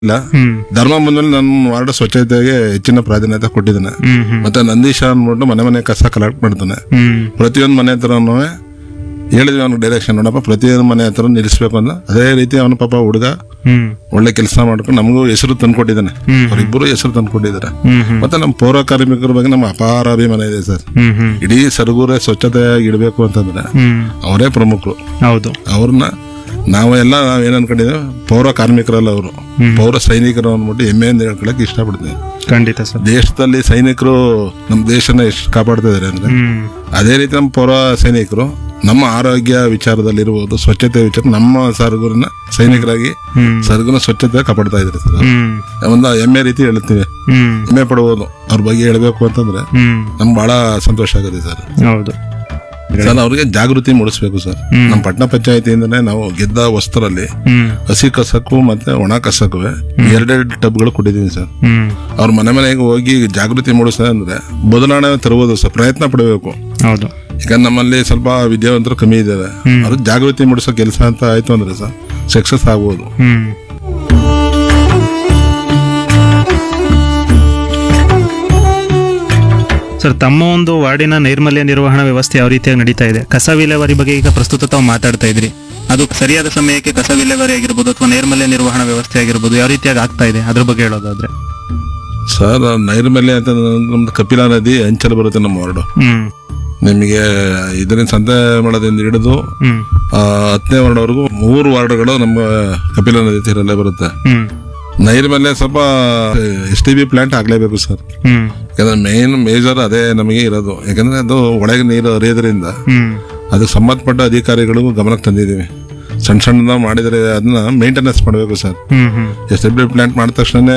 ಇಲ್ಲ ಹ್ಮ್ ಧರ್ಮ ಬಂದ್ಮೇಲೆ ನನ್ನ ವಾರ್ಡ್ ಸ್ವಚ್ಛತೆಗೆ ಹೆಚ್ಚಿನ ಪ್ರಾಧಾನ್ಯತೆ ಕೊಟ್ಟಿದ್ದಾನೆ ಹ್ಮ್ ಹ್ಮ್ ಮತ್ತೆ ನಂದೀಶ ಅಂದ್ಬಿಟ್ಟು ಮನೆ ಮನೆ ಕಸ ಕಲೆಕ್ಟ್ ಮಾಡ್ತಾನೆ ಹ್ಮ್ ಪ್ರತಿಯೊಂದು ಮನೆ ಹತ್ರನೂ ಹೇಳಿದ್ವಿ ಅವ್ನಿಗೆ ಡೈರೆಕ್ಷನ್ ನೋಡಪ್ಪ ಪ್ರತಿಯೊಂದು ಮನೆ ಹತ್ರ ನಿಲ್ಲಿಸ್ಬೇಕು ಅಂತ ಅದೇ ರೀತಿ ಅವನ ಪಾಪ ಹುಡುಗ ಹ್ಮ್ ಒಳ್ಳೆ ಕೆಲಸ ಮಾಡ್ಕೊಂಡು ನಮಗೂ ಹೆಸರು ತಂದ್ಕೊಟ್ಟಿದ್ದಾನೆ ಹ್ಮ್. ಅವರಿಬ್ಬರು ಹೆಸರು ತಂದ್ಕೊಟ್ಟಿದ್ದಾರೆ ಹ್ಮ್ ಹ್ಮ್ ಮತ್ತೆ ನಮ್ಮ ಪೌರ ಕಾರ್ಮಿಕರ ಬಗ್ಗೆ ನಮ್ಮ ಅಪಾರ ಅಭಿಮಾನ ಇದೆ ಸರ್ ಹ್ಮ್ ಹ್ಮ್ ಇಡೀ ಸರಗೂರೇ ಸ್ವಚ್ಛತೆಯಾಗಿ ಇಡಬೇಕು ಅಂತಂದ್ರೆ ಹ್ಮ್ ಅವರೇ ಪ್ರಮುಖರು ಹೌದು ಅವ್ರನ್ನ ನಾವು ಎಲ್ಲ ನಾವ್ ಏನ್ ಅನ್ಕೊಂಡಿದ್ದೇವೆ ಪೌರ ಕಾರ್ಮಿಕರಲ್ಲ ಅವರು ಪೌರ ಸೈನಿಕರು ಅಂದ್ಬಿಟ್ಟು ಹೆಮ್ಮೆಯಿಂದ ಹೇಳ್ಕೊಳಕ್ ಇಷ್ಟಪಡ್ತೀನಿ ಖಂಡಿತ ಸರ್ ದೇಶದಲ್ಲಿ ಸೈನಿಕರು ನಮ್ಮ ದೇಶನ ಎಷ್ಟು ಕಾಪಾಡ್ತಾ ಇದಾರೆ ಅಂದ್ರೆ ಹ್ಮ್ ಅದೇ ರೀತಿ ನಮ್ಮ ಪೌರ ಸೈನಿಕರು ನಮ್ಮ ಆರೋಗ್ಯ ವಿಚಾರದಲ್ಲಿ ಇರ್ಬೋದು ಸ್ವಚ್ಛತೆ ವಿಚಾರ ನಮ್ಮ ಸರಗೂರಿನ ಸೈನಿಕರಾಗಿ ಹ್ಮ್ ಸರಗೂರಿನ ಸ್ವಚ್ಛತೆ ಕಾಪಾಡ್ತಾ ಇದ್ದಾರೆ ಸರ್ ಹ್ಮ್ ಒಂದು ಹೆಮ್ಮೆ ರೀತಿ ಹೇಳ್ತೀವಿ ಹ್ಮ್ ಹೆಮ್ಮೆ ಪಡ್ಬೋದು ಅವ್ರ ಬಗ್ಗೆ ಹೇಳ್ಬೇಕು ಅಂತಂದ್ರೆ ಹ್ಮ್ ನಮ್ಗೆ ಬಹಳ ಸಂತೋಷ ಆಗುತ್ತೆ ಸರ್ ಹೌದು ಸರ್ ಅವ್ರಿಗೆ ಜಾಗೃತಿ ಮೂಡಿಸ್ಬೇಕು ಸರ್ ನಮ್ಮ ಪಟ್ಟಣ ಪಂಚಾಯತಿಯಿಂದನೇ ನಾವು ಗೆದ್ದ ವಸ್ತರಲ್ಲಿ ಹ್ಮ್ ಹಸಿ ಕಸಕ್ಕೂ ಮತ್ತೆ ಒಣ ಕಸಕ್ಕೂ ಎರಡೆರಡು ಟಬ್ಗಳು ಕೊಟ್ಟಿದ್ದೀನಿ ಸರ್ ಹ್ಮ್ ಅವ್ರ ಮನೆ ಮನೆಗೆ ಹೋಗಿ ಜಾಗೃತಿ ಮೂಡಿಸ್ತಾರೆ ಅಂದ್ರೆ ಬದಲಾವಣೆ ತರುವುದು ಸರ್ ಪ್ರಯತ್ನ ಪಡಬೇಕು ಹೌದು ಈಗ ನಮ್ಮಲ್ಲಿ ಸ್ವಲ್ಪ ವಿದ್ಯಾವಂತರು ಕಮ್ಮಿ ಇದ್ದಾರೆ ಅದು ಜಾಗೃತಿ ಮೂಡಿಸೋ ಕೆಲಸ ಅಂತ ಆಯ್ತು ಅಂದ್ರೆ ಸರ್ ಸಕ್ಸಸ್ ಆಗ್ಬೋದು ಹ್ಮ್ ಸರ್ ತಮ್ಮ ಒಂದು ವಾರ್ಡಿನ ನೈರ್ಮಲ್ಯ ನಿರ್ವಹಣಾ ವ್ಯವಸ್ಥೆ ಯಾವ ರೀತಿಯಾಗಿ ನಡೀತಾ ಇದೆ ಕಸ ವಿಲೇವಾರಿ ಬಗ್ಗೆ ಈಗ ಪ್ರಸ್ತುತ ತಾವು ಮಾತಾಡ್ತಾ ಇದ್ರಿ ಅದು ಸರಿಯಾದ ಸಮಯಕ್ಕೆ ಕಸ ವಿಲೇವಾರಿ ಆಗಿರ್ಬೋದು ಅಥವಾ ನೈರ್ಮಲ್ಯ ನಿರ್ವಹಣಾ ವ್ಯವಸ್ಥೆ ಆಗಿರ್ಬೋದು ಯಾವ ರೀತಿಯಾಗಿ ಆಗ್ತಾ ಇದೆ ಅದ್ರ ಬಗ್ಗೆ ಹೇಳೋದಾದ್ರೆ ಸರ್ ನೈರ್ಮಲ್ಯ ಅಂತ ನಮ್ದು ಕಪಿಲಾ ನದಿ ಅಂಚಲು ಬರುತ್ತೆ ನಮ್ಮ ವಾರ್ಡು ಹ್ಮ್ ನಿಮಗೆ ಇದರಿಂದ ಸಂತೆ ಮಾಡೋದ್ರಿಂದ ಹಿಡಿದು ಹ್ಮ್ ಆ, ಹತ್ತನೇ ವಾರ್ಡ್ವರೆಗೂ ಮೂರು ವಾರ್ಡ್ಗಳು ನಮ್ಮ ಕಪಿಲಾ ನದಿ ತೀರಲ್ಲೇ ಬರುತ್ತೆ ಹ್ಮ್ ನೈರ್ಮಲ್ಯ ಸ್ವಲ್ಪ ಎಸ್ ಟಿ ಬಿ ಪ್ಲಾಂಟ್ ಆಗ್ಲೇಬೇಕು ಸರ್ ಹ್ಮ್ ಯಾಕಂದ್ರೆ ಮೇನ್ ಮೇಜರ್ ಅದೇ ನಮಗೆ ಇರೋದು ಯಾಕಂದ್ರೆ ಅದು ಒಳಗೆ ನೀರು ಹರಿಯೋದ್ರಿಂದ ಹ್ಮ್ ಅದಕ್ಕೆ ಸಂಬಂಧಪಟ್ಟ ಅಧಿಕಾರಿಗಳಿಗೂ ಗಮನಕ್ಕೆ ತಂದಿದ್ದೀವಿ ಸಣ್ಣ ಸಣ್ಣದ ಮಾಡಿದರೆ ಅದನ್ನ ಮೇಂಟೆನೆನ್ಸ್ ಮಾಡಬೇಕು ಸರ್ ಹ್ಮ್ ಹ್ಮ್ ಎಸ್ ಎಫ್ ಡಿ ಪ್ಲಾಂಟ್ ಮಾಡಿದ ತಕ್ಷಣ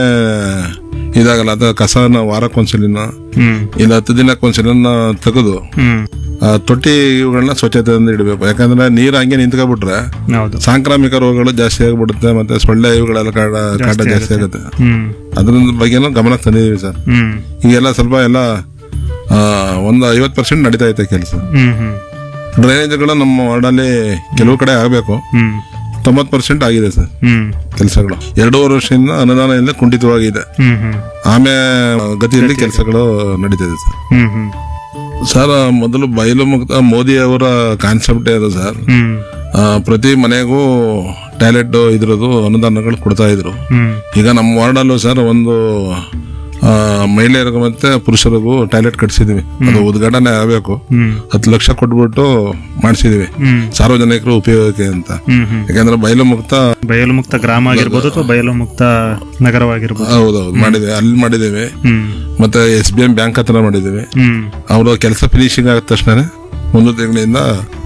ಇದಾಗಲ್ಲ ಅದು ಕಸನ ವಾರಕ್ಕೊಂದ್ಸಲಿನ ಹ್ಮ್ ಇಲ್ಲ ಹತ್ತು ದಿನಕ್ಕೊಂದ್ಸಲಿನ ತೆಗೆದು ಹ್ಮ್ ಆ ತೊಟ್ಟಿ ಇವುಗಳನ್ನ ಸ್ವಚ್ಛತೆಯಿಂದ ಇಡಬೇಕು ಯಾಕಂದ್ರೆ ನೀರು ಹಂಗೆ ನಿಂತ್ಕೊಬಿಟ್ರೆ ಹೌದು ಸಾಂಕ್ರಾಮಿಕ ರೋಗಗಳು ಜಾಸ್ತಿ ಆಗಿಬಿಡುತ್ತೆ ಮತ್ತೆ ಸೊಳ್ಳೆ ಇವುಗಳೆಲ್ಲ ಕಾಟ ಕಾಟ ಜಾಸ್ತಿ ಆಗುತ್ತೆ ಹ್ಮ್ ಅದ್ರ ಬಗ್ಗೆನೂ ಗಮನಕ್ಕೆ ತಂದಿದ್ದೀವಿ ಸರ್ ಹ್ಮ್ ಈಗೆಲ್ಲ ಸ್ವಲ್ಪ ಎಲ್ಲ ಆ, ಒಂದು ಐವತ್ತು ಪರ್ಸೆಂಟ್ ನಡೀತಾ ಐತೆ ಕೆಲಸ ಹ್ಮ್ ಹ್ಮ್ ಡ್ರೈನೇಜ್ಗಳು ನಮ್ಮ ವಾರ್ಡಲ್ಲಿ ಕೆಲವು ಕಡೆ ಆಗಬೇಕು ಹ್ಮ್ ತೊಂಬತ್ತು ಪರ್ಸೆಂಟ್ ಆಗಿದೆ ಸರ್ ಹ್ಮ್ ಕೆಲಸಗಳು ಎರಡೂವರೆ ವರ್ಷದಿಂದ ಅನುದಾನದಿಂದ ಕುಂಠಿತವಾಗಿದೆ ಹ್ಮ್ ಹ್ಮ್ ಆಮೇಲೆ ಗತಿಯಲ್ಲಿ ಕೆಲಸಗಳು ನಡೀತಿದೆ ಸರ್ ಹ್ಮ್ ಹ್ಮ್ ಸರ್ ಮೊದಲು ಬಯಲು ಮುಕ್ತ ಮೋದಿ ಅವರ ಕಾನ್ಸೆಪ್ಟ್ ಅದು ಸರ್ ಹ್ಮ್ ಆ, ಪ್ರತಿ ಮನೆಗೂ ಟಾಯ್ಲೆಟ್ ಇದ್ರದ್ದು ಅನುದಾನಗಳು ಕೊಡ್ತಾ ಇದ್ರು ಹ್ಮ್ ಈಗ ನಮ್ಮ ವಾರ್ಡಲ್ಲೂ ಸರ್ ಒಂದು ಆ, ಮಹಿಳೆಯರಿಗೂ ಮತ್ತೆ ಪುರುಷರಿಗೂ ಟಾಯ್ಲೆಟ್ ಕಟ್ಸಿದೀವಿ ಅದು ಉದ್ಘಾಟನೆ ಆಗಬೇಕು ಹ್ಮ್ ಹತ್ತು ಲಕ್ಷ ಕೊಟ್ಬಿಟ್ಟು ಮಾಡಿಸಿದೀವಿ ಹ್ಮ್ ಸಾರ್ವಜನಿಕರು ಉಪಯೋಗಕ್ಕೆ ಅಂತ ಹ್ಮ್ ಹ್ಮ್ ಯಾಕಂದ್ರೆ ಬಯಲು ಮುಕ್ತ ಬಯಲು ಮುಕ್ತ ಗ್ರಾಮ ಆಗಿರ್ಬೋದು ಅಥವಾ ಬಯಲು ಮುಕ್ತ ನಗರವಾಗಿರ್ಬೋದು ಹೌದೌದು ಮಾಡಿದ್ದೇವೆ ಅಲ್ಲಿ ಮಾಡಿದ್ದೇವೆ ಹ್ಮ್ ಮತ್ತೆ ಎಸ್ ಬಿ ಎಂ ಬ್ಯಾಂಕ್ ಹತ್ರ ಮಾಡಿದ್ದೇವೆ ಹ್ಮ್ ಅವರು ಕೆಲಸ ಫಿನಿಶಿಂಗ್ ಆದ ತಕ್ಷಣ ಒಂದು ತಿಂಗಳಿಂದ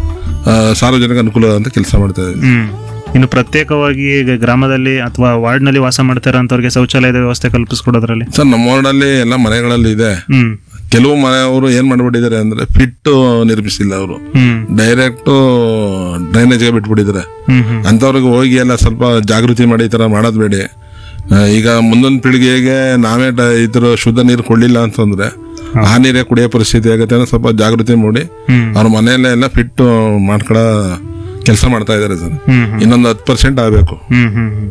ಆ, ಸಾರ್ವಜನಿಕ ಅನುಕೂಲ ಅಂತ ಕೆಲಸ ಮಾಡ್ತಾ ಇದ್ದೀವಿ ಹ್ಮ್ ಇನ್ನು ಪ್ರತ್ಯೇಕವಾಗಿ ಈಗ ಗ್ರಾಮದಲ್ಲಿ ಅಥವಾ ವಾರ್ಡ್ನಲ್ಲಿ ವಾಸ ಮಾಡ್ತಾ ಇರೋಂಥವ್ರಿಗೆ ಶೌಚಾಲಯದ ವ್ಯವಸ್ಥೆ ಕಲ್ಪಿಸ್ಕೊಡೋದ್ರಲ್ಲಿ ಸರ್ ನಮ್ಮ ವಾರ್ಡಲ್ಲಿ ಎಲ್ಲ ಮನೆಗಳಲ್ಲಿ ಇದೆ ಹ್ಮ್ ಕೆಲವು ಮನೆಯವರು ಏನ್ ಮಾಡ್ಬಿಟ್ಟಿದ್ದಾರೆ ಅಂದ್ರೆ ಫಿಟ್ ನಿರ್ಮಿಸಿಲ್ಲ ಅವರು ಹ್ಮ್ ಡೈರೆಕ್ಟ್ ಡ್ರೈನೇಜ್ಗೆ ಬಿಟ್ಬಿಟ್ಟಿದ್ದಾರೆ ಹ್ಮ್ ಹ್ಮ್ ಅಂಥವ್ರಿಗೆ ಹೋಗಿ ಎಲ್ಲ ಸ್ವಲ್ಪ ಜಾಗೃತಿ ಮಾಡಿ ಈ ಥರ ಮಾಡೋದು ಬೇಡಿ ಆ, ಈಗ ಮುಂದೊಂದು ಪೀಳಿಗೆಗೆ ನಾವೇ ಡ- ಈ ಥರ ಶುದ್ಧ ನೀರು ಕೊಡಲಿಲ್ಲ ಅಂತಂದ್ರೆ ಆ ನೀರೇ ಕುಡಿಯೋ ಪರಿಸ್ಥಿತಿ ಆಗುತ್ತೆ ಅನ್ನೋ ಸ್ವಲ್ಪ ಜಾಗೃತಿ ಮೂಡಿ ಹ್ಮ್ ಅವ್ರ ಮನೆಯಲ್ಲೇ ಎಲ್ಲ ಫಿಟ್ ಮಾಡ್ಕೊಳ್ಳೋ ಕೆಲಸ ಮಾಡ್ತಾ ಇದ್ದಾರೆ ಸರ್ ಹ್ಮ್ ಹ್ಮ್ ಇನ್ನೊಂದು ಹತ್ತು ಪರ್ಸೆಂಟ್ ಆಗಬೇಕು ಹ್ಮ್ ಹ್ಮ್ ಹ್ಮ್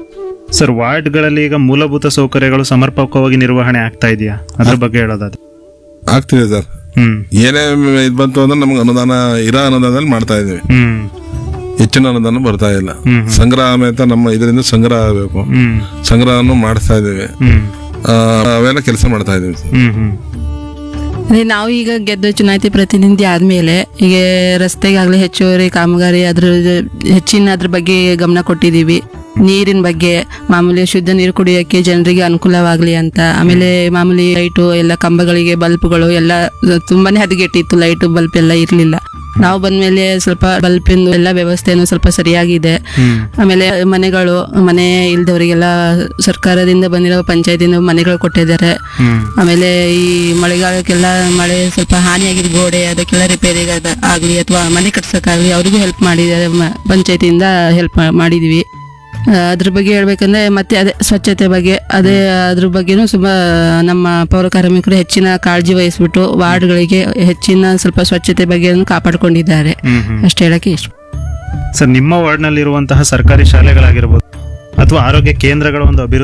ಸರ್ ವಾರ್ಡ್ಗಳಲ್ಲಿ ಈಗ ಮೂಲಭೂತ ಸೌಕರ್ಯಗಳು ಸಮರ್ಪಕವಾಗಿ ನಿರ್ವಹಣೆ ಆಗ್ತಾ ಇದೆಯಾ ಅದ್ರ ಬಗ್ಗೆ ಹೇಳೋದಾದ್ರೆ ಆಗ್ತಿದೆ ಸರ್ ಹ್ಮ್ ಏನೇ ಇದು ಬಂತು ಅಂದ್ರೆ ನಮ್ಗೆ ಅನುದಾನ ಇರೋ ಅನುದಾನದಲ್ಲಿ ಮಾಡ್ತಾ ಇದೀವಿ ಹ್ಮ್ ಹೆಚ್ಚಿನ ಅನುದಾನ ಬರ್ತಾ ಇಲ್ಲ ಹ್ಮ್. ಸಂಗ್ರಹ ಸಮೇತ ನಮ್ಮ ಇದರಿಂದ ಸಂಗ್ರಹ ಆಗಬೇಕು ಹ್ಮ್ ಸಂಗ್ರಹನು ಮಾಡಿಸ್ತಾ ಇದ್ದೀವಿ ಹ್ಮ್ ಆ, ಅವೆಲ್ಲ ಕೆಲಸ ಮಾಡ್ತಾ ಇದೀವಿ ಸರ್ ಹ್ಮ್ ಹ್ಮ್ ಅದೇ ನಾವು ಈಗ ಗೆದ್ದ ಚುನಾಯಿತಿ ಪ್ರತಿನಿಧಿ ಆದ್ಮೇಲೆ ಈಗ ರಸ್ತೆಗಾಗ್ಲಿ ಹೆಚ್ಚುವರಿ ಕಾಮಗಾರಿ ಅದ್ರ ಹೆಚ್ಚಿನ ಅದ್ರ ಬಗ್ಗೆ ಗಮನ ಕೊಟ್ಟಿದ್ದೀವಿ ನೀರಿನ ಬಗ್ಗೆ ಮಾಮೂಲಿ ಶುದ್ಧ ನೀರು ಕುಡಿಯೋಕ್ಕೆ ಜನರಿಗೆ ಅನುಕೂಲವಾಗಲಿ ಅಂತ ಆಮೇಲೆ ಮಾಮೂಲಿ ಲೈಟು ಎಲ್ಲ ಕಂಬಗಳಿಗೆ ಬಲ್ಬ್ಗಳು ಎಲ್ಲ ತುಂಬಾನೇ ಹದಗೆಟ್ಟಿತ್ತು ಲೈಟು ಬಲ್ಬ್ ಎಲ್ಲ ಇರಲಿಲ್ಲ ನಾವು ಬಂದ್ಮೇಲೆ ಸ್ವಲ್ಪ ಬಲ್ಪಿನ ಎಲ್ಲ ವ್ಯವಸ್ಥೆನೂ ಸ್ವಲ್ಪ ಸರಿಯಾಗಿದೆ ಹ್ಮ್ ಆಮೇಲೆ ಮನೆಗಳು ಮನೆ ಇಲ್ದವರಿಗೆಲ್ಲ ಸರ್ಕಾರದಿಂದ ಬಂದಿರೋ ಪಂಚಾಯತಿಂದ ಮನೆಗಳು ಕೊಟ್ಟಿದ್ದಾರೆ ಹ್ಮ್ ಆಮೇಲೆ ಈ ಮಳೆಗಾಲಕ್ಕೆಲ್ಲ ಮಳೆ ಸ್ವಲ್ಪ ಹಾನಿಯಾಗಿದ್ ಗೋಡೆ ಅದಕ್ಕೆಲ್ಲ ರಿಪೇರಿ ಆಗಲಿ ಅಥವಾ ಮನೆ ಕಟ್ಸೋಕ್ಕಾಗಲಿ ಅವ್ರಿಗೂ ಹೆಲ್ಪ್ ಮಾಡಿದ್ದಾರೆ ಮ- ಪಂಚಾಯತಿಯಿಂದ ಹೆಲ್ಪ್ ಮಾಡಿದ್ವಿ ಆ, ಅದ್ರ ಬಗ್ಗೆ ಹೇಳ್ಬೇಕಂದ್ರೆ ಮತ್ತೆ ಅದೇ ಸ್ವಚ್ಛತೆ ಬಗ್ಗೆ ಅದೇ ಅದ್ರ ಬಗ್ಗೆನೂ ತುಂಬ ನಮ್ಮ ಪೌರ ಕಾರ್ಮಿಕರು ಹೆಚ್ಚಿನ ಕಾಳಜಿ ವಹಿಸ್ಬಿಟ್ಟು ವಾರ್ಡ್ಗಳಿಗೆ ಹೆಚ್ಚಿನ ಸ್ವಲ್ಪ ಸ್ವಚ್ಛತೆ ಬಗ್ಗೆನೂ ಕಾಪಾಡ್ಕೊಂಡಿದ್ದಾರೆ ಹ್ಮ್ ಹ್ಮ್ ಅಷ್ಟು ಹೇಳಕ್ಕೆ ಇಷ್ಟ ಸರ್ ನಿಮ್ಮ ವಾರ್ಡ್ನಲ್ಲಿ ಇರುವಂತಹ ಸರ್ಕಾರಿ ಶಾಲೆಗಳಾಗಿರ್ಬೋದು ಅಥವಾ ಆರೋಗ್ಯ ಕೇಂದ್ರಗಳ ಒಂದು ಅಭಿವೃದ್ಧಿ